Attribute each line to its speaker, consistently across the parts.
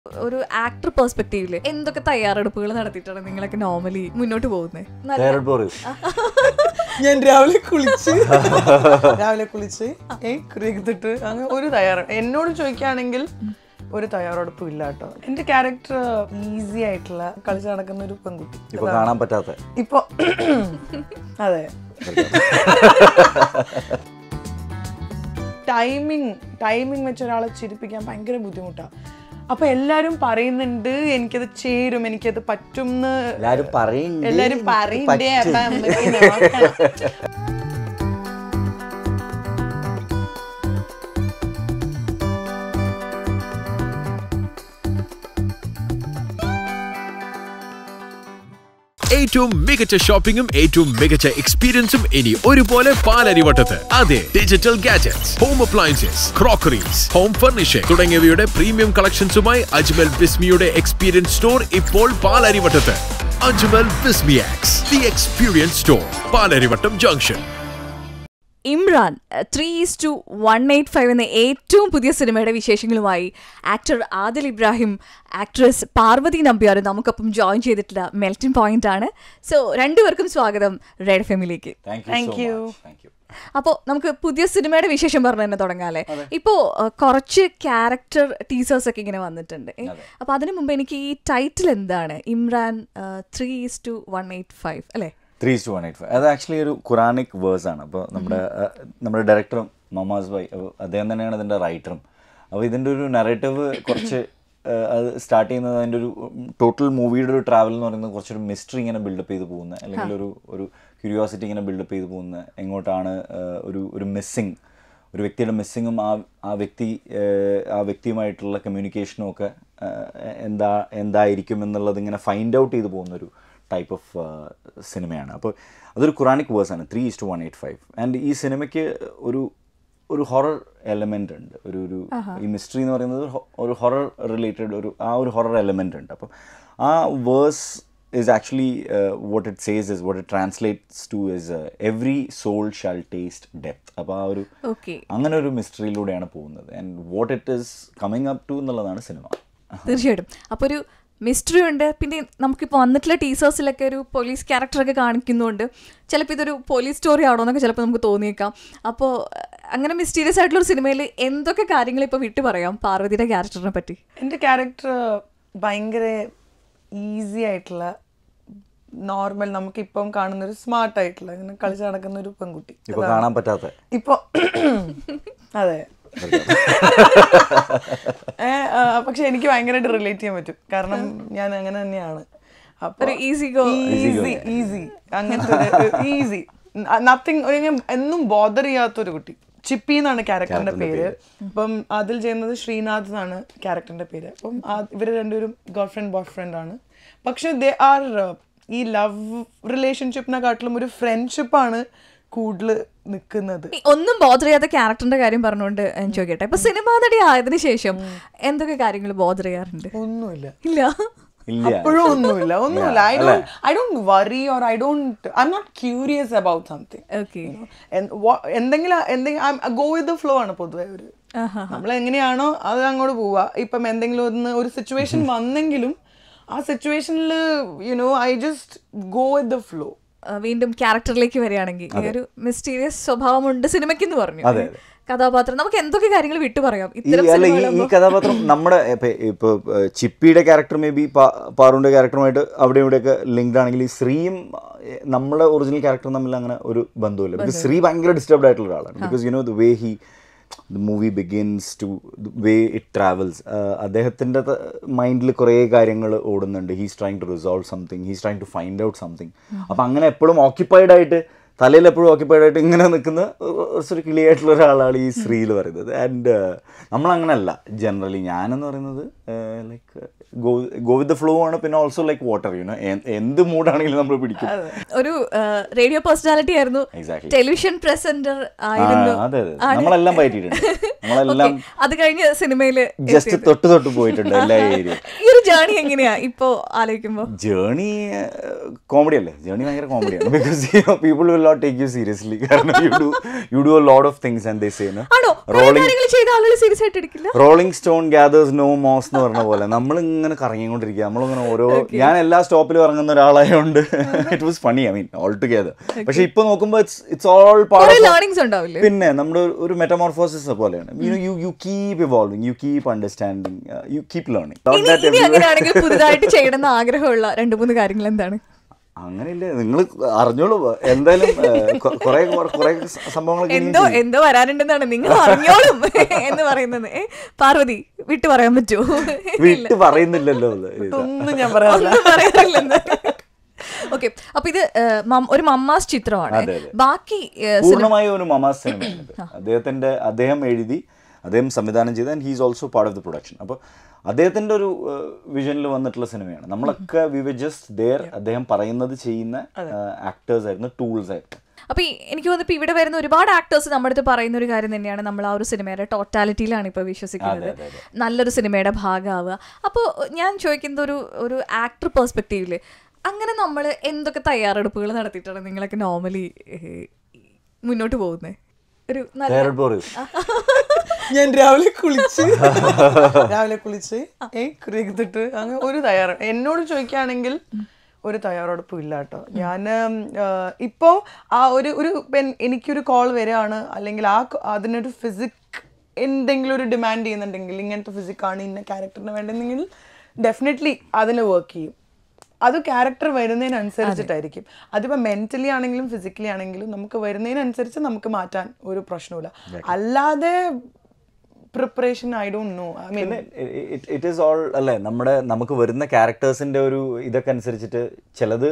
Speaker 1: ഒരു ആക്ടർ പെർസ്പെക്റ്റീവില് എന്തൊക്കെ തയ്യാറെടുപ്പുകൾ നടത്തിയിട്ടാണ് നിങ്ങളൊക്കെ നോർമലി മുന്നോട്ട് പോകുന്നത്
Speaker 2: തയ്യാറെടുപ്പ് പറയൂ
Speaker 3: ഞാൻ രാവിലെ കുളിച്ച് രാവിലെ കുളിച്ച് ഏ കുറിത്തിട്ട് അങ്ങനെ ഒരു തയ്യാറ എന്നോട് ചോദിക്കുകയാണെങ്കിൽ ഒരു തയ്യാറെടുപ്പും ഇല്ല കേട്ടോ എന്റെ ക്യാരക്ടർ ഈസി ആയിട്ടുള്ള കളിച്ച് നടക്കുന്ന ഒരു പെൺകുട്ടി
Speaker 2: ഇപ്പൊ കാണാൻ പറ്റാത്ത
Speaker 3: ഇപ്പൊ അതെ ടൈമിങ് ടൈമിങ് വെച്ച് ഒരാളെ ചിരിപ്പിക്കാൻ ഭയങ്കര ബുദ്ധിമുട്ടാണ് അപ്പൊ എല്ലാരും പറയുന്നുണ്ട് എനിക്കത് ചേരും എനിക്കത് പറ്റും എന്ന്
Speaker 2: എല്ലാരും പറയുന്നുണ്ട്,
Speaker 3: എല്ലാരും
Speaker 2: എനിക്ക്
Speaker 3: പറയണ്ടേ
Speaker 2: പറ്റും.
Speaker 3: അപ്പൊ നമുക്ക് നോക്കണം.
Speaker 4: ഏറ്റവും മികച്ച ഷോപ്പിംഗും ഏറ്റവും മികച്ച എക്സ്പീരിയൻസും ഇനി ഒരുപോലെ പാലരിവട്ടത്ത് അതെ digital gadgets home appliances crockeries home furnishing തുടങ്ങിയവയുടെ പ്രീമിയം കളക്ഷൻസുമായി അജ്മൽ ബിസ്മിയുടെ എക്സ്പീരിയൻസ് സ്റ്റോർ ഇപ്പോൾ പാലരിവട്ടത്ത് അജ്മൽ ബിസ്മിയാക്സ് the experience store Palarivattom junction
Speaker 1: Imran three is two one eight five എന്ന ഏറ്റവും പുതിയ സിനിമയുടെ വിശേഷങ്ങളുമായി ആക്ടർ ആദിൽ ഇബ്രാഹിം ആക്ട്രസ് പാർവതി നമ്പ്യാർ നമുക്കൊപ്പം ജോയിൻ ചെയ്തിട്ടുള്ള മെൽറ്റിൻ പോയിന്റ് ആണ് സോ രണ്ടുപേർക്കും സ്വാഗതം റെഡ് ഫെമിലേക്ക്
Speaker 2: Thank you
Speaker 3: Thank
Speaker 2: so
Speaker 3: you.
Speaker 2: much. Thank you.
Speaker 1: അപ്പോൾ നമുക്ക് പുതിയ സിനിമയുടെ വിശേഷം പറഞ്ഞു തന്നെ തുടങ്ങാല്ലേ ഇപ്പോൾ കുറച്ച് ക്യാരക്ടർ ടീസേഴ്സ് ഒക്കെ ഇങ്ങനെ വന്നിട്ടുണ്ട് ഏ? അപ്പോൾ അതിനു മുമ്പ് എനിക്ക് ഈ ടൈറ്റിൽ എന്താണ് Imran three is two one eight five അല്ലേ
Speaker 2: three two one eight five അത് ആക്ച്വലി ഒരു ഖുറാനിക് വേഴ്സ് ആണ് അപ്പോൾ നമ്മുടെ അഹ്, നമ്മുടെ ഡയറക്ടറും മൊമാസ് ഭായ് അപ്പൊ അദ്ദേഹം തന്നെയാണ് ഇതിൻ്റെ റൈറ്ററും അപ്പോൾ ഇതിൻ്റെ ഒരു നെറേറ്റീവ് കുറച്ച് അഹ്, അത് സ്റ്റാർട്ട് ചെയ്യുന്നത് അതിൻ്റെ ഒരു ടോട്ടൽ മൂവിയുടെ ഒരു ട്രാവൽ എന്ന് പറയുന്നത് കുറച്ചൊരു മിസ്റ്ററി ഇങ്ങനെ ബിൽഡപ്പ് ചെയ്ത് പോകുന്നത് അല്ലെങ്കിൽ ഒരു ഒരു ക്യൂരിയോസിറ്റി ഇങ്ങനെ ബിൽഡപ്പ് ചെയ്ത് പോകുന്നത് എങ്ങോട്ടാണ് അഹ്, ഒരു ഒരു മിസ്സിങ് ഒരു വ്യക്തിയുടെ മിസ്സിങ്ങും ആ ആ വ്യക്തി ഏഹ്, ആ വ്യക്തിയുമായിട്ടുള്ള കമ്മ്യൂണിക്കേഷനും ഒക്കെ ഏഹ്, എന്താ എന്തായിരിക്കും എന്നുള്ളത് ഇങ്ങനെ ഫൈൻഡ് ഔട്ട് ചെയ്ത് പോകുന്നൊരു ടൈപ്പ് ഓഫ് സിനിമയാണ് അപ്പോൾ അതൊരു ഖുറാനിക് വേഴ്സ് ആണ് three is two one eight five and ഈ സിനിമയ്ക്ക് ഒരു ഒരു ഹൊറർ എലമെൻ്റ് ഉണ്ട് ഒരു ഒരു ഈ മിസ്റ്ററി എന്ന് പറയുന്നത് ഒരു ഹൊ- ഒരു ഹൊറർ റിലേറ്റഡ് ഒരു ആ ഒരു ഹൊറർ എലമെൻ്റ് ഉണ്ട് അപ്പം ആ verse is actually uh, what it says is what it translates to is uh, every soul shall taste death അപ്പോൾ ആ ഒരു
Speaker 1: ഓക്കെ
Speaker 2: അങ്ങനെ ഒരു മിസ്റ്ററിയിലൂടെയാണ് പോകുന്നത് and what it is coming up to എന്നുള്ളതാണ് സിനിമ
Speaker 1: തീർച്ചയായിട്ടും അപ്പോൾ ഒരു മിസ്റ്ററി ഉണ്ട് പിന്നെ നമുക്കിപ്പോൾ വന്നിട്ടുള്ള ടീസേഴ്സിലൊക്കെ ഒരു പോലീസ് ക്യാരക്ടറൊക്കെ കാണിക്കുന്നുണ്ട് ചിലപ്പോൾ ഇതൊരു പോലീസ് സ്റ്റോറി ആണോ എന്നൊക്കെ ചിലപ്പോൾ നമുക്ക് തോന്നിയേക്കാം അപ്പോൾ അങ്ങനെ മിസ്റ്റീരിയസ് ആയിട്ടുള്ള ഒരു സിനിമയിൽ എന്തൊക്കെ കാര്യങ്ങൾ ഇപ്പോൾ വിട്ടു പറയാം പാർവതിയുടെ ക്യാരക്ടറിനെ പറ്റി
Speaker 3: എൻ്റെ ക്യാരക്ടർ ഭയങ്കര ഈസി ആയിട്ടുള്ള നോർമൽ നമുക്കിപ്പം കാണുന്ന ഒരു സ്മാർട്ട് ആയിട്ടുള്ള ഇങ്ങനെ കളിച്ച് നടക്കുന്ന ഒരു പെൺകുട്ടി
Speaker 2: ഇപ്പോൾ കാണാൻ പറ്റാത്ത
Speaker 3: ഇപ്പൊ അതെ ഏ, ആ, പക്ഷെ എനിക്ക് ഭയങ്കരമായിട്ട് റിലേറ്റ് ചെയ്യാൻ പറ്റും കാരണം ഞാൻ അങ്ങനെ തന്നെയാണ് അപ്പൊ
Speaker 1: ഒരു easy go.
Speaker 3: ഈസി ഈസി അങ്ങനത്തെ ഈസി നത്തിങ് എന്നും ബോദർ ചെയ്യാത്തൊരു കുട്ടി ചിപ്പി എന്നാണ് ക്യാരക്ടറിന്റെ പേര് അപ്പം അതിൽ ചെയ്യുന്നത് ശ്രീനാഥ് എന്നാണ് ക്യാരക്ടറിന്റെ പേര് അപ്പം ഇവർ രണ്ടുപേരും ഗേൾ ഫ്രണ്ട് ബോയ് ഫ്രണ്ട് ആണ് പക്ഷെ ദേ ആർ ഈ ലവ് റിലേഷൻഷിപ്പിനെക്കാട്ടിലും ഒരു ഫ്രണ്ട്ഷിപ്പാണ് കൂടുതൽ നിൽക്കുന്നത്
Speaker 1: ഈ ഒന്നും ബോധർ ചെയ്യാത്ത ക്യാരക്ടറിന്റെ കാര്യം പറഞ്ഞുകൊണ്ട് ഞാൻ ചോദിക്കട്ടെ ഇപ്പൊ സിനിമാ നടി ആയതിനു ശേഷം എന്തൊക്കെ കാര്യങ്ങൾ ബോധർ ചെയ്യാറുണ്ട്
Speaker 3: ഒന്നുമില്ല
Speaker 1: ഇല്ല
Speaker 2: ഇല്ല
Speaker 3: അപ്പോഴും ഒന്നുമില്ല ഒന്നുമില്ല I don't I don't worry or I don't I'm not curious about something
Speaker 1: okay
Speaker 3: എന്തെങ്കിലും എന്തെങ്കിലും ഗോ വിത്ത് ദ ഫ്ലോ ആണ് പൊതുവെ ഒരു നമ്മൾ എങ്ങനെയാണോ അത് അങ്ങോട്ട് പോവുക ഇപ്പം എന്തെങ്കിലും ഒന്ന് ഒരു സിറ്റുവേഷൻ വന്നെങ്കിലും ആ സിറ്റുവേഷനിൽ you know I just go with the flow
Speaker 1: വീണ്ടും ക്യാരക്ടറിലേക്ക് വരികയാണെങ്കിൽ ഈ ഒരു മിസ്റ്റീരിയസ് സ്വഭാവമുണ്ട് സിനിമയ്ക്കെന്ന് പറഞ്ഞു
Speaker 2: അതെ,
Speaker 1: കഥാപാത്രം നമുക്ക് എന്തൊക്കെ കാര്യങ്ങൾ വിട്ടു പറയാം
Speaker 2: ഈ
Speaker 1: ഇത്തരം
Speaker 2: അല്ല ഈ ഈ
Speaker 1: സിനിമകളാകുമ്പോ-
Speaker 2: കഥാപാത്രം നമ്മുടെ ഇപ്പൊ- ഇപ്പൊ ഏഹ്, ചിപ്പിയുടെ ക്യാരക്ടർ മേ ബി പാറുവിന്റെ ക്യാരക്ടറുമായിട്ട് അവിടെ ഇവിടെയൊക്കെ ലിങ്ക്ഡ് ആണെങ്കിൽ ഈ ശ്രീയും ഏഹ്, നമ്മുടെ ഒറിജിനൽ ക്യാരക്ടറും തമ്മിൽ അങ്ങനെ ഒരു ബന്ധമില്ല ബിക്കോസ് ശ്രീ ഭയങ്കര ഡിസ്റ്റർബ്ഡ് ആയിട്ടുള്ള ഒരാളാണ് because you know the way he the movie begins to way it travels അദ്ദേഹത്തിൻ്റെ മൈൻഡിൽ കുറേ കാര്യങ്ങൾ ഓടുന്നുണ്ട് he's trying to resolve something he's trying to find out something അപ്പം അങ്ങനെ എപ്പോഴും ഓക്യുപ്പൈഡ് ആയിട്ട് തലയിൽ എപ്പോഴും ഓക്യുപ്പൈഡ് ആയിട്ട് ഇങ്ങനെ നിൽക്കുന്ന ഒരു- ഒരു കിളിയായിട്ടുള്ള ഒരാളാണ് ഈ ശ്രീയിൽ പറയുന്നത് ആൻഡ് നമ്മളങ്ങനല്ല ജനറലി ഞാനെന്ന് പറയുന്നത് like go go with the flow ആണ് പിന്നെ ഓൾസോ ലൈക്ക് വാട്ടർ യുനോ എന്ത് മൂഡാണെങ്കിലും നമ്മൾ പിടിക്കും
Speaker 1: ഒരു റേഡിയോ പേഴ്സണാലിറ്റി ആയിരുന്നു
Speaker 2: Exactly.
Speaker 1: ടെലിവിഷൻ പ്രസന്റർ
Speaker 2: ആ,
Speaker 1: ആയിരുന്നു
Speaker 2: അതെ അതെ
Speaker 1: ആണ്.
Speaker 2: നമ്മളെല്ലാം പറ്റിയിട്ടുണ്ട് നമ്മളെല്ലാം
Speaker 1: Okay. അത് കഴിഞ്ഞ് സിനിമയില്
Speaker 2: ജസ്റ്റ് തൊട്ട് തൊട്ട് പോയിട്ടുണ്ട് എല്ലാ ഏരിയയും
Speaker 1: ഈ ഒരു ജേണി എങ്ങനെയാ ഇപ്പോ ആലോചിക്കുമ്പോ
Speaker 2: ജേണി കോമഡി അല്ലേ ജേണി ഭയങ്കര കോമഡിയാണ് because people will not take you seriously കാരണം you do you do a lot of things and they say
Speaker 1: ആണോ പല
Speaker 2: റോളിംഗ്
Speaker 1: കാര്യങ്ങൾ ചെയ്ത ആളുകൾ സീരിയസ് ആയിട്ട് എടുക്കില്ല
Speaker 2: rolling stone gathers no moss എന്ന് പറഞ്ഞ പോലെ നമ്മൾ ഇങ്ങനെ കറങ്ങിക്കൊണ്ടിരിക്കുക നമ്മളിങ്ങനെ ഓരോ ഞാൻ എല്ലാ സ്റ്റോപ്പിലും ഇറങ്ങുന്ന ഒരാളായതുകൊണ്ട് it was funny I mean all together പക്ഷെ ഇപ്പൊ നോക്കുമ്പോൾ ഇറ്റ്സ് ഇറ്റ്സ് ഓൾ
Speaker 1: കുറെ
Speaker 2: പാർട്ട്
Speaker 1: ലേണിങ്സ് ഉണ്ടാവില്ലേ
Speaker 2: പിന്നെ നമ്മുടെ ഒരു- ഒരു മെറ്റമോർഫോസിസ് പോലെയാണ് you you you keep evolving you keep understanding you keep
Speaker 1: ഇനി
Speaker 2: ലേണിംഗ്
Speaker 1: ഇനി അങ്ങനെയാണെങ്കിൽ പുതുതായിട്ട് ചെയ്യണമെന്ന് ആഗ്രഹമുള്ള രണ്ട് മൂന്ന് കാര്യങ്ങൾ എന്താണ്
Speaker 2: അങ്ങനെയില്ലേ നിങ്ങൾ അറിഞ്ഞോളൂ എന്തായാലും കുറെ കുറെ സംഭവങ്ങളൊക്കെ ഇനിയും
Speaker 1: എന്തോ
Speaker 2: ചെയ്യും.
Speaker 1: എന്തോ വരാനുണ്ടെന്നാണ് നിങ്ങൾ അറിഞ്ഞോളും എന്ന് പറയുന്നത് ഏ, പാർവതി വിട്ടു പറയാൻ പറ്റുമോ
Speaker 2: വിട്ട് പറയുന്നില്ലല്ലോ അത് ഇത്.
Speaker 3: ഒന്നും ഞാൻ പറയാറില്ല
Speaker 1: ഒന്നും പറയാറില്ലെന്ന് ഓക്കെ അപ്പൊ ഇത് ഏ, മം- ഒരു മമ്മാസ് ചിത്രമാണ്
Speaker 2: അതെ, അതെ.
Speaker 1: ബാക്കി ഏ,
Speaker 2: പൂർണ്ണമായും ഒരു മമാസ് സിനിമയാണ് അദ്ദേഹത്തിന്റെ അദ്ദേഹം എഴുതി അദ്ദേഹം സംവിധാനം ചെയ്ത and he's also part of the production അപ്പോൾ അദ്ദേഹത്തിന്റെ ഒരു വിഷനിൽ വന്നിട്ടുള്ള സിനിമയാണ് നമ്മളൊക്കെ വി വി ജസ്റ്റ് ദെയർ അദ്ദേഹം പറയുന്നത് ചെയ്യുന്ന ആക്ടേഴ്സ് ആയിരുന്നു ടൂൾസ് ആയിരുന്നു
Speaker 1: അപ്പൊ ഈ- എനിക്ക് തോന്നുന്നു ഇപ്പൊ ഇവിടെ വരുന്ന ഒരുപാട് ആക്ടേഴ്സ് നമ്മുടെ അടുത്ത് പറയുന്ന ഒരു കാര്യം തന്നെയാണ് നമ്മൾ ആ ഒരു സിനിമയുടെ ടോട്ടാലിറ്റിയിലാണ് ഇപ്പൊ വിശ്വസിക്കുന്നത്
Speaker 2: അതെ, അതെ,
Speaker 1: നല്ലൊരു സിനിമയുടെ ഭാഗമാവുക അപ്പോൾ ഞാൻ ചോദിക്കുന്നത് ഒരു ഒരു ആക്ടർ പെർസ്പെക്റ്റീവില് അങ്ങനെ നമ്മൾ എന്തൊക്കെ തയ്യാറെടുപ്പുകൾ നടത്തിയിട്ടാണ് നിങ്ങളൊക്കെ നോർമലി മുന്നോട്ട് പോകുന്നത് ഒരു നല്ല
Speaker 2: തയ്യാറെടുപ്പ് പറയൂ
Speaker 3: ഞാൻ രാവിലെ കുളിച്ച് രാവിലെ കുളിച്ച് ഏ കുറിയത്തിട്ട് അങ്ങനെ ഒരു തയ്യാറ എന്നോട് ചോദിക്കുകയാണെങ്കിൽ ഒരു തയ്യാറെടുപ്പും ഇല്ല കേട്ടോ ഞാൻ ഇപ്പോൾ ആ ഒരു ഒരു പെൻ- എനിക്കൊരു കോൾ വരികയാണ് അല്ലെങ്കിൽ ആ ക- അതിനൊരു ഫിസിക് എന്തെങ്കിലും ഒരു ഡിമാൻഡ് ചെയ്യുന്നുണ്ടെങ്കിൽ ഇങ്ങനത്തെ ഫിസിക്കാണ് ഇന്ന ക്യാരക്ടറിന് വേണ്ടെന്നെങ്കിൽ ഡെഫിനറ്റ്ലി അതിന് വർക്ക് ചെയ്യും അത് ക്യാരക്ടർ വരുന്നതിനനുസരിച്ചിട്ടായിരിക്കും അതിപ്പോൾ മെന്റലി ആണെങ്കിലും ഫിസിക്കലി ആണെങ്കിലും നമുക്ക് വരുന്നതിനനുസരിച്ച് നമുക്ക് മാറ്റാൻ ഒരു പ്രശ്നമില്ല അല്ലാതെ preparation I don't know I mean
Speaker 2: പിന്നെ ഇറ്റ് ഈസ് ഓൾ അല്ലേ നമ്മുടെ നമുക്ക് വരുന്ന ക്യാരക്ടേഴ്സിന്റെ ഒരു ഇതൊക്കെ അനുസരിച്ചിട്ട് ചിലത്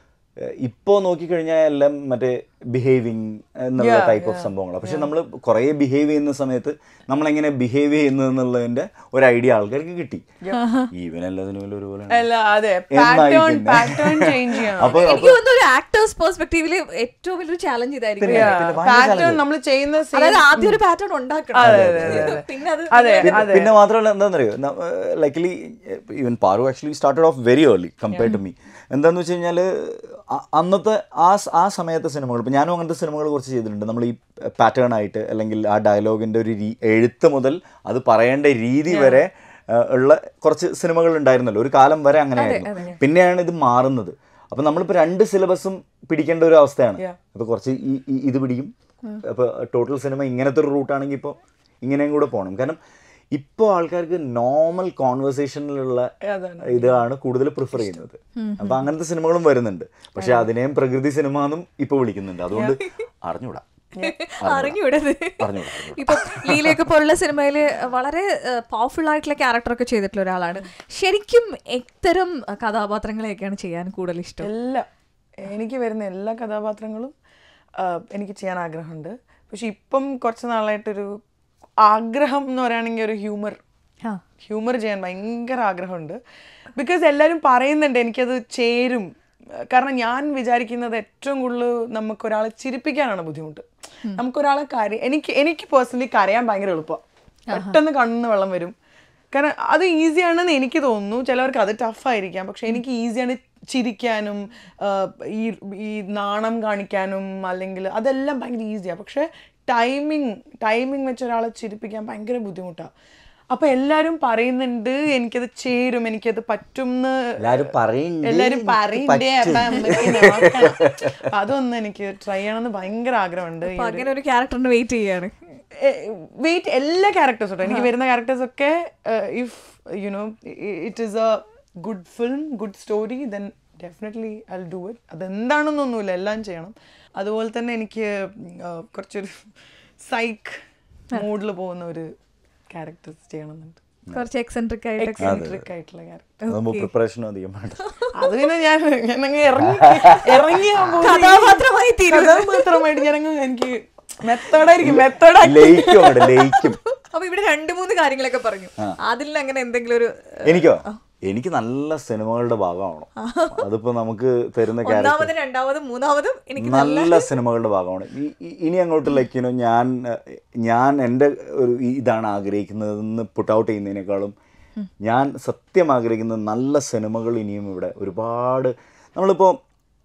Speaker 2: ഇപ്പോൾ നോക്കിക്കഴിഞ്ഞാൽ എല്ലാം മറ്റേ ബിഹേവിങ് എന്നുള്ള
Speaker 3: Yeah,
Speaker 2: ടൈപ്പ് ഓഫ് സംഭവങ്ങളാണ് പക്ഷെ നമ്മൾ കുറേ ബിഹേവ് ചെയ്യുന്ന സമയത്ത് നമ്മൾ എങ്ങനെ ബിഹേവ് ചെയ്യുന്നത് എന്നുള്ളതിന്റെ ഒരു ഐഡിയ ആൾക്കാർക്ക് കിട്ടി ഈവൻ എല്ലാത്തിനും ഒരുപോലെ
Speaker 3: അല്ല അതെ
Speaker 2: എന്നായി
Speaker 3: പാറ്റേൺ
Speaker 2: പിന്നെ.
Speaker 3: പാറ്റേൺ ചേഞ്ച് ചെയ്യണം
Speaker 2: അപ്പൊ
Speaker 1: എനിക്ക് തോന്നുന്നു ഒരു ആക്ടേഴ്സ് പെർസ്പെക്റ്റീവില് ഏറ്റവും വലിയൊരു ചാലഞ്ച് ഇതായിരിക്കും
Speaker 2: പിന്നെ ഭയങ്കര
Speaker 3: പാറ്റേൺ
Speaker 2: challenge.
Speaker 3: നമ്മൾ ചെയ്യുന്ന same-
Speaker 1: അതായത് ആദ്യം ഒരു പാറ്റേൺ ഉണ്ടാക്കണം പിന്നെ അത്
Speaker 3: അതെ
Speaker 2: പിന്നെ-
Speaker 3: അതെ
Speaker 2: പിന്നെ മാത്രമല്ല എന്താണെന്നറിയോ likely even Paru actually started off very early compared to me എന്താന്ന് വെച്ച് കഴിഞ്ഞാൽ അന്നത്തെ ആ സ- ആ സമയത്തെ സിനിമകൾ ഇപ്പം ഞാനും അങ്ങനത്തെ സിനിമകൾ കുറച്ച് ചെയ്തിട്ടുണ്ട് നമ്മൾ ഈ പാറ്റേൺ ആയിട്ട് അല്ലെങ്കിൽ ആ ഡയലോഗിൻ്റെ ഒരു രീ- എഴുത്ത് മുതൽ അത് പറയേണ്ട രീതി വരെ ആ, ഉള്ള കുറച്ച് സിനിമകൾ ഉണ്ടായിരുന്നല്ലോ ഒരു കാലം വരെ അങ്ങനെയായിരുന്നു പിന്നെയാണ് ഇത് മാറുന്നത് അപ്പം നമ്മളിപ്പോൾ രണ്ട് സിലബസും പിടിക്കേണ്ട ഒരു അവസ്ഥയാണ് അപ്പോൾ കുറച്ച് ഈ ഈ- ഇത് പിടിക്കും അപ്പോൾ ടോട്ടൽ സിനിമ ഇങ്ങനത്തെ ഒരു റൂട്ടാണെങ്കിൽ ഇപ്പോൾ ഇങ്ങനെയും കൂടെ പോകണം കാരണം ഇപ്പോൾ ആൾക്കാർക്ക് നോർമൽ കോൺവെർസേഷനിലുള്ള ഇതാണ് കൂടുതൽ പ്രിഫർ ചെയ്യുന്നത് അപ്പൊ അങ്ങനത്തെ സിനിമകളും വരുന്നുണ്ട് പക്ഷെ അതിനെയും പ്രകൃതി സിനിമ എന്നും ഇപ്പൊ വിളിക്കുന്നുണ്ട് അതുകൊണ്ട് അറിഞ്ഞൂടാ
Speaker 1: അറിഞ്ഞൂടത്
Speaker 2: അറിഞ്ഞൂടാ
Speaker 1: ഇപ്പൊ ലീലയൊക്കെ പോലുള്ള സിനിമയിൽ വളരെ പവർഫുൾ ആയിട്ടുള്ള ക്യാരക്ടറൊക്കെ ചെയ്തിട്ടുള്ള ഒരാളാണ് ശരിക്കും എത്തരം കഥാപാത്രങ്ങളെയൊക്കെയാണ് ചെയ്യാൻ കൂടുതൽ ഇഷ്ടം
Speaker 3: എല്ലാ എനിക്ക് വരുന്ന എല്ലാ കഥാപാത്രങ്ങളും ആ, എനിക്ക് ചെയ്യാൻ ആഗ്രഹമുണ്ട് പക്ഷെ ഇപ്പം കുറച്ച് നാളായിട്ടൊരു ആഗ്രഹം എന്ന് പറയുകയാണെങ്കിൽ ഒരു ഹ്യൂമർ
Speaker 1: ആ.
Speaker 3: ഹ്യൂമർ ചെയ്യാൻ ഭയങ്കര ആഗ്രഹമുണ്ട് ബിക്കോസ് എല്ലാവരും പറയുന്നുണ്ട് എനിക്കത് ചേരും കാരണം ഞാൻ വിചാരിക്കുന്നത് ഏറ്റവും കൂടുതൽ നമുക്ക് ഒരാളെ ചിരിപ്പിക്കാനാണ് ബുദ്ധിമുട്ട് നമുക്കൊരാളെ കര എനിക്ക് എനിക്ക് പേഴ്സണലി കരയാൻ ഭയങ്കര എളുപ്പമാണ് പെട്ടെന്ന് കണ്ണിന്ന് വെള്ളം വരും കാരണം അത് ഈസിയാണെന്ന് എനിക്ക് തോന്നുന്നു ചിലവർക്ക് അത് ടഫായിരിക്കാം പക്ഷെ എനിക്ക് ഈസിയാണ് ചിരിക്കാനും ആ, ഈ ഈ നാണം കാണിക്കാനും അല്ലെങ്കിൽ അതെല്ലാം ഭയങ്കര ഈസിയാണ് പക്ഷെ ടൈമിങ് ടൈമിങ് വെച്ച് ഒരാളെ ചിരിപ്പിക്കാൻ ഭയങ്കര ബുദ്ധിമുട്ടാണ് അപ്പൊ എല്ലാരും പറയുന്നുണ്ട് എനിക്കത് ചേരും എനിക്കത് പറ്റും
Speaker 2: എല്ലാരും പറയുന്നുണ്ട്,
Speaker 3: എല്ലാരും
Speaker 2: എനിക്ക്
Speaker 3: പറയണ്ടേ അപ്പൊ നമുക്ക് നോക്കണം. അപ്പൊ അതൊന്ന് എനിക്ക് ട്രൈ ചെയ്യണമെന്ന് ഭയങ്കര ആഗ്രഹമുണ്ട് ഈ
Speaker 1: അപ്പൊ അങ്ങനെ ഒരു ക്യാരക്ടറിന് വെയിറ്റ് ചെയ്യാണ്
Speaker 3: വെയിറ്റ് എല്ലാ ക്യാരക്ടേഴ്സും എനിക്ക് വരുന്ന ക്യാരക്ടേഴ്സ് ഒക്കെ if you know it is a good film good story then definitely I do it അതെന്താണെന്നൊന്നുമില്ല എല്ലാം ചെയ്യണം അതുപോലെ തന്നെ എനിക്ക് uh, കുറച്ചൊരു സൈക്ക് മൂഡിൽ പോകുന്ന ഒരു ക്യാരക്ടേഴ്സ് ചെയ്യണമെന്നുണ്ട്
Speaker 1: കുറച്ച് എക്സെൻട്രിക് ആയിട്ട്
Speaker 3: എക്സെൻട്രിക് ആയിട്ടുള്ള ക്യാരക്ടർ
Speaker 2: അതാകുമ്പോൾ പ്രിപ്പറേഷനും അധികം വേണ്ട
Speaker 3: അത് പിന്നെ ഞാൻ ഞാനങ്ങ് ഇറങ്ങി ഇറങ്ങി
Speaker 1: കഥാപാത്രമായി തീരും.
Speaker 3: കഥാപാത്രമായിട്ട് ഞാനങ്ങ് എനിക്ക് മെത്തേഡായിരിക്കും മെത്തേഡായി
Speaker 2: ലയിക്കും അവിടെ ലയിക്കും
Speaker 1: അപ്പൊ ഇവിടെ രണ്ട് മൂന്ന് കാര്യങ്ങളൊക്കെ പറഞ്ഞു അതിൽ അങ്ങനെ എന്തെങ്കിലും ഒരു
Speaker 2: എനിക്കോ എനിക്ക് നല്ല സിനിമകളുടെ ഭാഗമാവണം അതിപ്പോ നമുക്ക് തരുന്ന ക്യാരക്ടർ
Speaker 1: ഒന്നാമതും രണ്ടാമതും മൂന്നാമതും എനിക്ക്
Speaker 2: നല്ല സിനിമകളുടെ ഭാഗമാണ് ഈ- ഈ- ഇനി അങ്ങോട്ട് ലൈക്കിനോ ഞാൻ ഏഹ്, ഞാൻ എൻ്റെ ഒരു ഈ- ഇതാണ് ആഗ്രഹിക്കുന്നതെന്ന് പുട്ട് ഔട്ട് ചെയ്യുന്നതിനേക്കാളും ഞാൻ സത്യം ആഗ്രഹിക്കുന്നത് നല്ല സിനിമകൾ ഇനിയും ഇവിടെ ഒരുപാട് നമ്മളിപ്പോൾ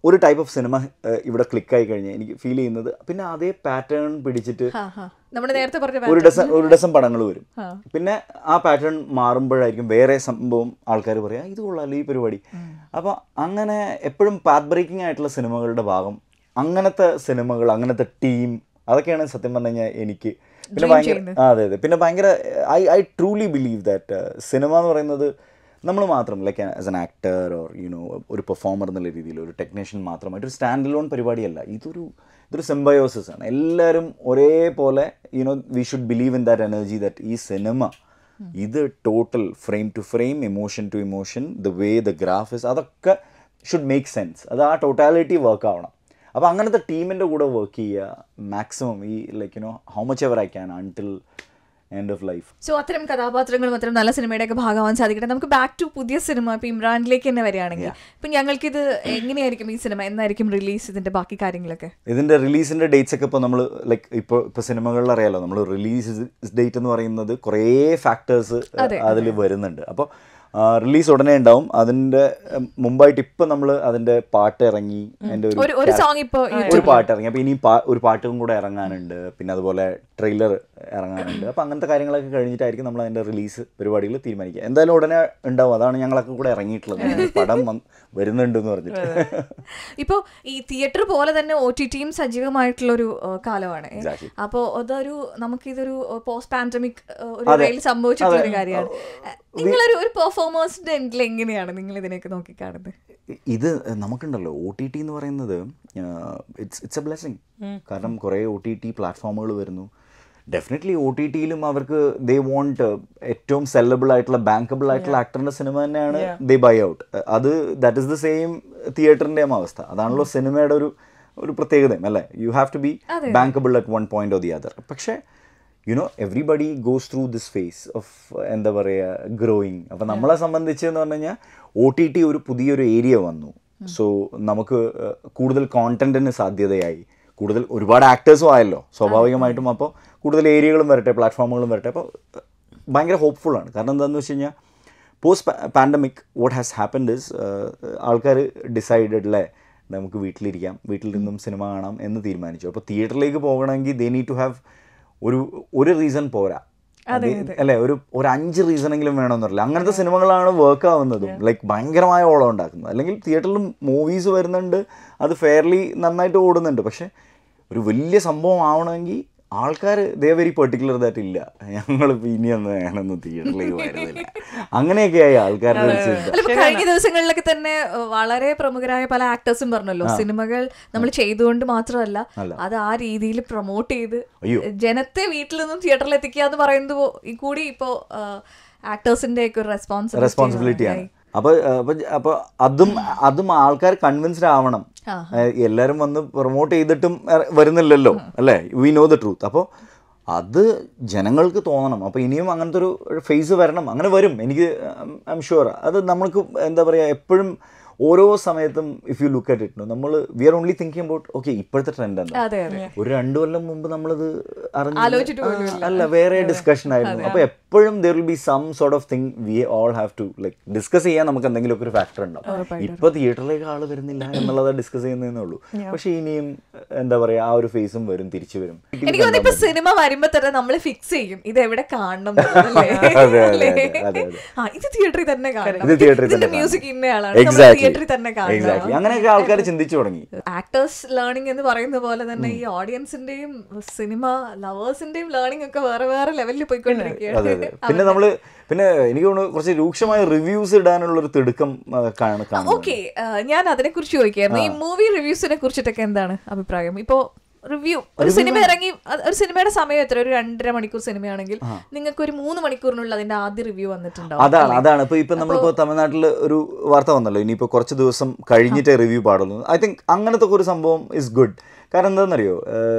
Speaker 2: ഒരു ടൈപ്പ് ഓഫ് സിനിമ ഇവിടെ ക്ലിക്കായി കഴിഞ്ഞാൽ എനിക്ക് ഫീൽ ചെയ്യുന്നത് പിന്നെ അതേ പാറ്റേൺ പിടിച്ചിട്ട്
Speaker 1: ആ ഹാ നമ്മുടെ നേരത്തെ പറഞ്ഞ
Speaker 2: ഒരു ഡസൻ ഒരു ഡസൻ പടങ്ങൾ വരും
Speaker 1: ആ.
Speaker 2: പിന്നെ ആ പാറ്റേൺ മാറുമ്പോഴായിരിക്കും വേറെ സംഭവം ആൾക്കാർ പറയാം ഇത് കൊള്ളാലോ ഈ പരിപാടി അപ്പോൾ അങ്ങനെ എപ്പോഴും പാത്ത് ബ്രേക്കിംഗ് ആയിട്ടുള്ള സിനിമകളുടെ ഭാഗം അങ്ങനത്തെ സിനിമകൾ അങ്ങനത്തെ ടീം അതൊക്കെയാണ് സത്യം പറഞ്ഞു കഴിഞ്ഞാൽ എനിക്ക് പിന്നെ
Speaker 1: Dream
Speaker 2: ഭയങ്കര
Speaker 1: ചെയ്യുന്നത്.
Speaker 2: ആ, അതെ അതെ പിന്നെ ഭയങ്കര I I truly believe that സിനിമ എന്ന് പറയുന്നത് നമ്മൾ മാത്രം like as an actor or you know ഒരു പെർഫോമർ എന്നുള്ള രീതിയിൽ ഒരു ടെക്നീഷ്യൻ മാത്രമായിട്ട് ഒരു സ്റ്റാൻഡ് ലോൺ പരിപാടിയല്ല ഇതൊരു ഇതൊരു സിംബയോസിസ് ആണ് എല്ലാവരും ഒരേപോലെ you know we should believe in that energy that ഈ സിനിമ ഇത് total frame to frame emotion to emotion the way the graphics അതൊക്കെ ഷുഡ് മേക്ക് സെൻസ് അത് ആ ടോട്ടാലിറ്റി വർക്ക് ആവണം അപ്പോൾ അങ്ങനത്തെ ടീമിൻ്റെ കൂടെ വർക്ക് ചെയ്യുക മാക്സിമം ഈ like you know how much ever I can until end of life
Speaker 1: so അത്തരം കഥാപാത്രങ്ങളും അത്തരം നല്ല സിനിമയുടെ ഒക്കെ ഭാഗമാവാൻ സാധിക്കട്ടെ നമുക്ക് ബാക്ക് ടു പുതിയ സിനിമ ഇപ്പൊ ഇമ്രാനിലേക്ക് തന്നെ വരികയാണെങ്കിൽ ഇപ്പൊ ഞങ്ങൾക്കിത് എങ്ങനെയായിരിക്കും ഈ സിനിമ എന്നായിരിക്കും റിലീസ് ഇതിന്റെ ബാക്കി കാര്യങ്ങളൊക്കെ
Speaker 2: ഇതിൻ്റെ റിലീസിൻ്റെ ഡേറ്റ്സ് ഒക്കെ ഇപ്പോൾ നമ്മൾ ലൈക്ക് ഇപ്പോൾ ഇപ്പോൾ സിനിമകളിൽ അറിയാലോ നമ്മൾ റിലീസ് ഡേറ്റ് എന്ന് പറയുന്നത് കുറേ ഫാക്ടേഴ്സ് അതിൽ വരുന്നുണ്ട് അപ്പോൾ റിലീസ് ഉടനെ ഉണ്ടാവും അതിൻ്റെ ഉം, മുമ്പായിട്ട് ഇപ്പം നമ്മൾ അതിൻ്റെ പാട്ട് ഇറങ്ങി അതിൻ്റെ
Speaker 1: ഒരു
Speaker 2: ഒരു
Speaker 1: ഒരു സോങ് ഇപ്പൊ
Speaker 2: ഒരു പാട്ട് ഇറങ്ങി അപ്പോൾ ഇനി പാ- ഒരു പാട്ടും കൂടെ ഇറങ്ങാനുണ്ട് പിന്നെ അതുപോലെ ട്രെയിലർ ഇറങ്ങാനുണ്ട് അപ്പോൾ അങ്ങനത്തെ കാര്യങ്ങളൊക്കെ കഴിഞ്ഞിട്ടായിരിക്കും നമ്മൾ അതിൻ്റെ റിലീസ് പരിപാടികൾ തീരുമാനിക്കുക എന്തായാലും ഉടനെ ഉണ്ടാവും അതാണ് ഞങ്ങളൊക്കെ കൂടെ ഇറങ്ങിയിട്ടുള്ളത് പടം വന്ന് വരുന്നുണ്ട് എന്ന് പറഞ്ഞിട്ട്
Speaker 1: ഇപ്പോ ഈ തിയേറ്റർ പോലെ തന്നെ ഒ ടി ടിയും സജീവമായിട്ടുള്ള ഒരു കാലമാണ് ഏ.
Speaker 2: Exactly.
Speaker 1: അപ്പോ അതൊരു നമുക്കിതൊരു പോസ്റ്റ് പാൻഡമിക് ഒരു റെയിൽ സംഭവിച്ചിട്ടുള്ള ഒരു കാര്യമാണ് നിങ്ങളൊരു ഒരു പെർഫോമേഴ്സിന്റെ എൻഡിൽ എങ്ങനെയാണ് നിങ്ങൾ ഇതിനെയൊക്കെ നോക്കിക്കാണുന്നത്
Speaker 2: ഇത് നമുക്കുണ്ടല്ലോ ഒ ടി ടി എന്ന് പറയുന്നത് ഇറ്റ്സ് ഇറ്റ്സ് എ ബ്ലെസ്സിങ് കാരണം കുറേ ഒ ടി ടി പ്ലാറ്റ്ഫോമുകൾ വരുന്നു ഡെഫിനറ്റ്ലി ഒ ടി ടിയിലും അവർക്ക് ദേ വോണ്ട് ഏറ്റവും സെല്ലബിൾ ആയിട്ടുള്ള ബാങ്കബിൾ ആയിട്ടുള്ള ആക്ടറിന്റെ സിനിമ തന്നെയാണ് ദേ ബൈ ഔട്ട് അത് ദാറ്റ് ഇസ് ദ സെയിം തിയേറ്ററിൻ്റെയും അവസ്ഥ അതാണല്ലോ സിനിമയുടെ ഒരു ഒരു പ്രത്യേകതയും അല്ലേ you have to be bankable at one point of the other പക്ഷേ you know everybody goes through this phase of എന്താ പറയുക ഗ്രോയിങ് അപ്പം നമ്മളെ സംബന്ധിച്ച് എന്ന് പറഞ്ഞു കഴിഞ്ഞാൽ ഒ ടി ടി ഒരു പുതിയൊരു ഏരിയ വന്നു സോ നമുക്ക് ഏഹ്, കൂടുതൽ കോണ്ടന്റിന് സാധ്യതയായി കൂടുതൽ ഒരുപാട് ആക്ടേഴ്സും ആയല്ലോ സ്വാഭാവികമായിട്ടും അപ്പോൾ കൂടുതൽ ഏരിയകളും വരട്ടെ പ്ലാറ്റ്ഫോമുകളും വരട്ടെ അപ്പോൾ ഭയങ്കര ഹോപ്പ്ഫുൾ ആണ് കാരണം എന്താണെന്ന് വെച്ച് കഴിഞ്ഞാൽ post pandemic what has happened is ആൾക്കാർ ഡിസൈഡഡ് അല്ലേ നമുക്ക് വീട്ടിലിരിക്കാം വീട്ടിൽ നിന്നും സിനിമ കാണാം എന്ന് തീരുമാനിച്ചു അപ്പോൾ തിയേറ്ററിലേക്ക് പോകണമെങ്കിൽ ദേ നീഡ് ടു ഹാവ് ഒരു ഒരു റീസൺ പോരാ അത് അല്ലേ ഒരു ഒരു അഞ്ച് റീസണെങ്കിലും വേണമെന്നറിയില്ല അങ്ങനത്തെ സിനിമകളാണ് വർക്ക് ആവുന്നതും ലൈക്ക് ഭയങ്കരമായ ഓളം ഉണ്ടാക്കുന്നത് അല്ലെങ്കിൽ തിയേറ്ററിൽ മൂവീസ് വരുന്നുണ്ട് അത് ഫെയർലി നന്നായിട്ട് ഓടുന്നുണ്ട് പക്ഷെ ഒരു വലിയ സംഭവം ആവണമെങ്കിൽ ആൾക്കാർ ദേ വെരി പെർട്ടിക്കുലർ ദാറ്റ് ഇല്ല ഞങ്ങളിപ്പോൾ ഇനിയൊന്നും വേണമെന്ന് തിയേറ്ററിലേക്ക് വരുന്നില്ല അങ്ങനെയൊക്കെയായി ആൾക്കാരുടെ ഒരു ചിന്ത
Speaker 1: അല്ല ഇപ്പൊ കഴിഞ്ഞ ദിവസങ്ങളിലൊക്കെ തന്നെ ഏഹ്, വളരെ പ്രമുഖരായ പല ആക്ടേഴ്സും പറഞ്ഞല്ലോ സിനിമകൾ നമ്മൾ ചെയ്തുകൊണ്ട് മാത്രമല്ല അത് ആ രീതിയിൽ പ്രൊമോട്ട് ചെയ്ത്
Speaker 2: അയ്യോ.
Speaker 1: ജനത്തെ വീട്ടിൽ നിന്നും തിയേറ്ററിൽ എത്തിക്കുക എന്ന് പറയുന്നത് പോ- ഈ കൂടി ഇപ്പോ ആക്ടേഴ്സിന്റെ ഒക്കെ ഒരു റെസ്പോൺസിബിലിറ്റി
Speaker 2: റെസ്പോൺസിബിലിറ്റിയാണ് അപ്പോൾ അപ്പോൾ അപ്പോൾ അതും അതും ആൾക്കാർ കൺവിൻസ്ഡ് ആവണം ഏഹ് എല്ലാവരും വന്ന് പ്രൊമോട്ട് ചെയ്തിട്ടും എ- വരുന്നില്ലല്ലോ അല്ലേ വി നോ ദ ട്രൂത്ത് അപ്പോൾ അത് ജനങ്ങൾക്ക് തോന്നണം അപ്പോൾ ഇനിയും അങ്ങനത്തെ ഒരു ഫേസ് വരണം അങ്ങനെ വരും എനിക്ക് ഐ എം ഷുവർ അത് നമ്മൾക്ക് എന്താ പറയുക എപ്പോഴും ഓരോ സമയത്തും if you look at it നമ്മൾ we are only thinking about okay ഇപ്പോഴത്തെ ട്രെൻഡ് എന്താ
Speaker 1: അതെ അതെ
Speaker 2: ഒരു രണ്ടു കൊല്ലം മുമ്പ് നമ്മളത് അറിഞ്ഞു
Speaker 1: ആലോചിച്ചിട്ട് പോലും
Speaker 2: ആ, അല്ല വേറെ ഡിസ്കഷൻ ആയിരുന്നു അപ്പൊ എപ്പോഴും there will be some sort of thing we all have to like discuss ചെയ്യാൻ നമുക്ക് എന്തെങ്കിലും ഒക്കെ ഒരു ഫാക്ടർ ഉണ്ടാവും ഇപ്പൊ തിയേറ്ററിലേക്ക് ആള് വരുന്നില്ല എന്നുള്ളത് ഡിസ്കസ് ചെയ്യുന്നതേ ഉള്ളൂ പക്ഷെ ഇനിയും എന്താ പറയാ ആ ഒരു ഫേസും വരും തിരിച്ചു വരും
Speaker 1: എനിക്ക് തോന്നുന്നു ഇപ്പൊ സിനിമ വരുമ്പോ തന്നെ നമ്മൾ ഫിക്സ് ചെയ്യും ഇത് എവിടെ കാണണം എന്നുള്ളതല്ലേ?
Speaker 2: അതെ, അതെ,
Speaker 1: അല്ലേ?
Speaker 2: അതെ, അതെ.
Speaker 1: ആ ഇത് തിയേറ്ററിൽ തന്നെ കാണണം
Speaker 2: ഇത് തിയേറ്ററിൽ
Speaker 1: ഇതിന്റെ
Speaker 2: തന്നെ
Speaker 1: മ്യൂസിക് ഇന്നയാളാണ്
Speaker 2: എക്സാക്ട്ലി
Speaker 1: തിയേറ്ററിൽ തന്നെ
Speaker 2: എക്സാക്ട്ലി
Speaker 1: കാണണം
Speaker 2: അങ്ങനെയൊക്കെ ആൾക്കാർ ചിന്തിച്ചു തുടങ്ങി
Speaker 1: ആക്ടേഴ്സ് ലേണിംഗ് എന്ന് പറയുന്ന പോലെ തന്നെ ഈ ഓഡിയൻസിന്റെയും സിനിമ ലവേഴ്സിന്റെയും ലേണിംഗ് ഒക്കെ വേറെ വേറെ ലെവലിൽ
Speaker 2: അതെ അതെ
Speaker 1: പോയിക്കൊണ്ടിരിക്കുകയാണ്
Speaker 2: പിന്നെ നമ്മള് പിന്നെ എനിക്ക് തോന്നുന്നു കുറച്ച് രൂക്ഷമായ റിവ്യൂസ് ഇടാനുള്ള ഒരു തിടുക്കം ആ, കാണ- കാണുന്നുണ്ട്
Speaker 1: ഓക്കെ ഞാൻ അതിനെ കുറിച്ച് ചോദിക്കായിരുന്നു ഈ മൂവി റിവ്യൂസിനെ കുറിച്ചിട്ടൊക്കെ എന്താണ് അഭിപ്രായം ഇപ്പോ റിവ്യൂ ഒരു സിനിമ ഇറങ്ങി അത് ഒരു സിനിമയുടെ സമയം എത്ര ഒരു രണ്ടര മണിക്കൂർ സിനിമയാണെങ്കിൽ നിങ്ങൾക്ക് ഒരു മൂന്ന് മണിക്കൂറിനുള്ളിൽ അതിന്റെ ആദ്യ റിവ്യൂ വന്നിട്ടുണ്ടാവും
Speaker 2: അതാണ് അതാണ് ഇപ്പൊ ഇപ്പൊ നമ്മളിപ്പോ തമിഴ്നാട്ടിൽ ഒരു വാർത്ത വന്നല്ലോ ഇനിയിപ്പോ കുറച്ച് ദിവസം കഴിഞ്ഞിട്ടേ റിവ്യൂ പാടുള്ളൂ ഐ തിങ്ക് അങ്ങനത്തെ ഒരു സംഭവം ഇസ് ഗുഡ് കാരണം എന്താണെന്നറിയോ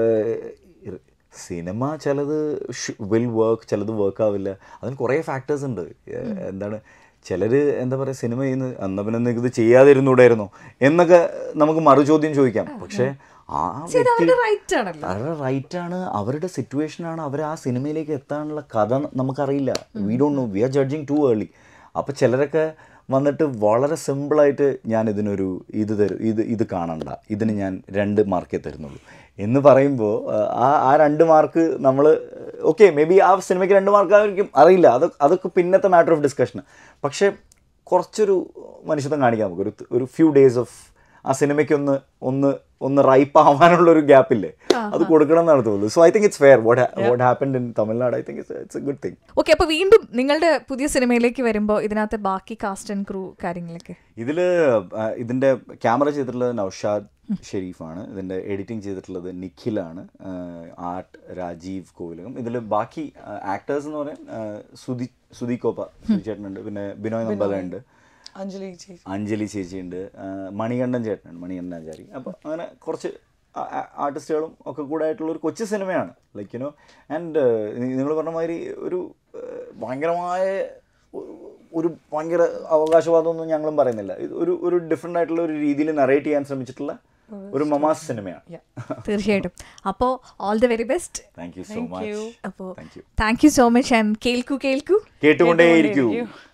Speaker 2: ഏഹ്, സിനിമ ചിലത് വിൽ വർക്ക് ചിലത് വർക്ക് ആവില്ല അതിന് കുറേ ഫാക്ടേഴ്സ് ഉണ്ട് ഏഹ്, എന്താണ് ചിലർ എന്താ പറയുക സിനിമ ചെയ്യുന്ന എന്നാ പിന്നെ നിങ്ങൾക്ക് ഇത് ചെയ്യാതിരുന്നൂടായിരുന്നോ എന്നൊക്കെ നമുക്ക് മറുചോദ്യം ചോദിക്കാം പക്ഷേ ആ വ്യക്തി
Speaker 1: അവരുടെ റൈറ്റ് ആണല്ലോ
Speaker 2: അവരുടെ റൈറ്റ് ആണ് അവരുടെ സിറ്റുവേഷൻ ആണ് അവർ ആ സിനിമയിലേക്ക് എത്താനുള്ള കഥ ന- നമുക്കറിയില്ല we don't know we are judging too early അപ്പോൾ ചിലരൊക്കെ വന്നിട്ട് വളരെ സിമ്പിളായിട്ട് ഞാൻ ഇതിനൊരു ഇത് തരും ഇത് ഇത് കാണണ്ട ഇതിന് ഞാൻ രണ്ട് മാർക്കേ തരുന്നുള്ളൂ എന്ന് പറയുമ്പോൾ ആ ആ രണ്ട് മാർക്ക് നമ്മൾ ഓക്കെ മേ ബി ആ സിനിമയ്ക്ക് രണ്ട് മാർക്കായിരിക്കും അറിയില്ല അത് അതൊക്കെ പിന്നത്തെ മാറ്റർ ഓഫ് ഡിസ്കഷൻ പക്ഷേ കുറച്ചൊരു മനുഷ്യത്വം കാണിക്കാം നമുക്ക് ഒരു ഒരു ഫ്യൂ ഡേയ്സ് ഓഫ് ആ സിനിമയ്ക്ക് ഒന്ന് ഒന്ന് ഒന്ന് റൈപ്പ് ആവാനുള്ള ഒരു ഗ്യാപ്പില്ലേ അത് കൊടുക്കണം എന്നാണ് തോന്നുന്നത് so I think it's fair what what happened in Tamil Nadu I think it's a good thing
Speaker 1: okay അപ്പോൾ വീണ്ടും നിങ്ങളുടെ പുതിയ സിനിമയിലേക്ക് വരുമ്പോൾ ഇതിനകത്ത് ബാക്കി കാസ്റ്റ് ആൻഡ് ക്രൂ കാര്യങ്ങളൊക്കെ
Speaker 2: ഇതിൽ ഇതിൻ്റെ ക്യാമറ ചെയ്തിട്ടുള്ളത് നൗഷാദ് ഷെരീഫാണ് ഇതിൻ്റെ എഡിറ്റിംഗ് ചെയ്തിട്ടുള്ളത് നിഖിലാണ് ആർട്ട് രാജീവ് കോവിലകം ഇതിൽ ബാക്കി ആക്ടേഴ്സ് എന്ന് പറയാൻ ആ, സുധി സുധി കോപ്പ സുധി ചേട്ടനുണ്ട് പിന്നെ ബിനോയ് നമ്പല ഉണ്ട്
Speaker 3: അഞ്ജലി ചേച്ചി
Speaker 2: അഞ്ജലി ചേച്ചിയുണ്ട് ആ, മണികണ്ഠൻ ചേട്ടനുണ്ട് മണികണ്ഠൻ ആചാരി അപ്പോൾ അങ്ങനെ കുറച്ച് ആർട്ടിസ്റ്റുകളും ഒക്കെ കൂടെ ആയിട്ടുള്ള ഒരു കൊച്ചു സിനിമയാണ് ലൈക്ക് യുനോ ആൻഡ് നിങ്ങൾ പറഞ്ഞ മാതിരി ഒരു ആ, ഭയങ്കരമായ ഒരു- ഒരു ഭയങ്കര അവകാശവാദമൊന്നും ഞങ്ങളും പറയുന്നില്ല ഇത് ഒരു ഒരു ഡിഫറെൻ്റ് ആയിട്ടുള്ള ഒരു രീതിയിൽ നറേറ്റ് ചെയ്യാൻ ശ്രമിച്ചിട്ടുള്ള ഒരു മമാസ് സിനിമയാണ്
Speaker 1: തീർച്ചയായിട്ടും അപ്പോൾ all the very best
Speaker 2: thank you so much
Speaker 1: അപ്പോൾ
Speaker 2: thank you
Speaker 1: thank you so much and കേൾക്കൂ കേൾക്കൂ
Speaker 2: കേട്ടുകൊണ്ടേയിരിക്കൂ
Speaker 3: കേട്ടുകൊണ്ടേയിരിക്കൂ.